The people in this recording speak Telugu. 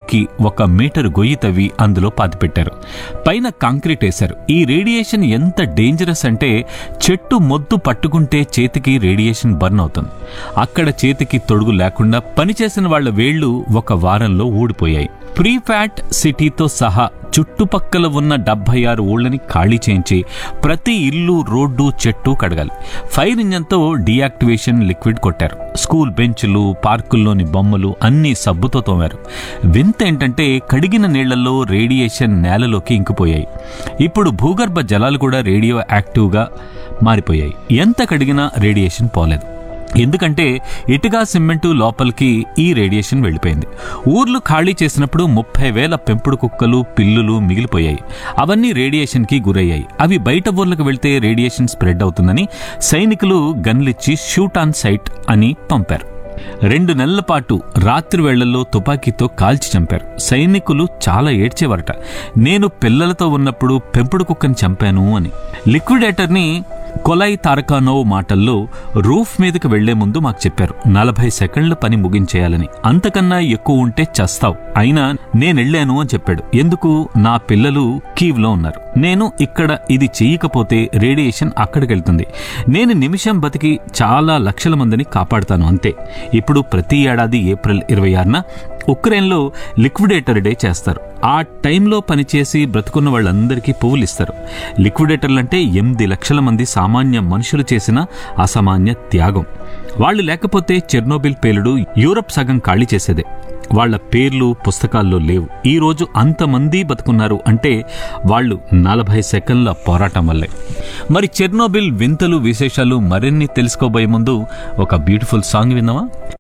తొక్కి ఒక మీటర్ గొయ్యి తవ్వి అందులో పాతిపెట్టారు పైన కాంక్రీట్ వేశారు ఈ రేడియేషన్ ఎంత డేంజరస్ అంటే చెట్టు మొద్దు పట్టుకుంటే చేతికి రేడియేషన్ బర్న్ అవుతుంది అక్కడ చేతికి తొడుగు లేకుండా పనిచేసిన వాళ్ళ వేళ్లు ఒక వారంలో ఊడిపోయాయి ప్రీఫ్యాట్ సిటీతో సహా చుట్టుపక్కల ఉన్న డెబ్బై ఆరు ఊళ్ళని ఖాళీ చేయించి ప్రతి ఇల్లు రోడ్డు చెట్టు కడగాలి ఫైర్ ఇంజన్తో డీయాక్టివేషన్ లిక్విడ్ కొట్టారు స్కూల్ బెంచ్లు పార్కుల్లోని బొమ్మలు అన్నీ సబ్బుతో తోమారు వింత ఏంటంటే కడిగిన నీళ్లలో రేడియేషన్ నేలలోకి ఇంకిపోయాయి ఇప్పుడు భూగర్భ జలాలు కూడా రేడియో యాక్టివ్గా మారిపోయాయి ఎంత కడిగినా రేడియేషన్ పోలేదు ఎందుకంటే ఇటుగా సిమెంటు లోపలికి ఈ రేడియేషన్ వెళ్ళిపోయింది ఊర్లు ఖాళీ చేసినప్పుడు ముప్పై వేల పెంపుడు కుక్కలు పిల్లులు మిగిలిపోయాయి అవన్నీ రేడియేషన్కి గురయ్యాయి అవి బయట ఊర్లకు వెళ్తే రేడియేషన్ స్ప్రెడ్ అవుతుందని సైనికులు గన్లిచ్చి షూట్ ఆన్ సైట్ అని పంపారు రెండు నెలల పాటు రాత్రి వేళ్లలో తుపాకీతో కాల్చి చంపారు సైనికులు చాలా ఏడ్చేవారట నేను పిల్లలతో ఉన్నప్పుడు పెంపుడు కుక్కని చంపాను అని లిక్విడేటర్ని కొలై తారకానోవ్ మాటల్లో రూఫ్ మీదకి వెళ్లే ముందు మాకు చెప్పారు నలభై సెకండ్ల పని ముగించేయాలని అంతకన్నా ఎక్కువ ఉంటే చస్తావు అయినా నేనెళ్ళాను అని చెప్పాడు ఎందుకు నా పిల్లలు కీవ్లో ఉన్నారు నేను ఇక్కడ ఇది చెయ్యకపోతే రేడియేషన్ అక్కడికి వెళ్తుంది నేను నిమిషం బతికి చాలా లక్షల మందిని కాపాడుతాను అంతే ఇప్పుడు ప్రతి ఏడాది ఏప్రిల్ ఇరవై ఆరున ఉక్రెయిన్లో లిక్విడేటర్ డే చేస్తారు ఆ టైంలో పనిచేసి బ్రతుకున్న వాళ్ళందరికీ పువ్వులు ఇస్తారు లిక్విడేటర్లు అంటే ఎనిమిది లక్షల మంది సామాన్య మనుషులు చేసిన అసామాన్య త్యాగం వాళ్ళు లేకపోతే చెర్నోబిల్ పేలుడు యూరప్ సగం ఖాళీ చేసేదే వాళ్ళ పేర్లు పుస్తకాల్లో లేవు ఈ రోజు అంతమంది బతుకున్నారు అంటే వాళ్ళు నలభై సెకండ్ల పోరాటం వల్లే మరి చెర్నోబిల్ వింతలు విశేషాలు మరిన్ని తెలుసుకోబోయే ముందు ఒక బ్యూటిఫుల్ సాంగ్ విందామా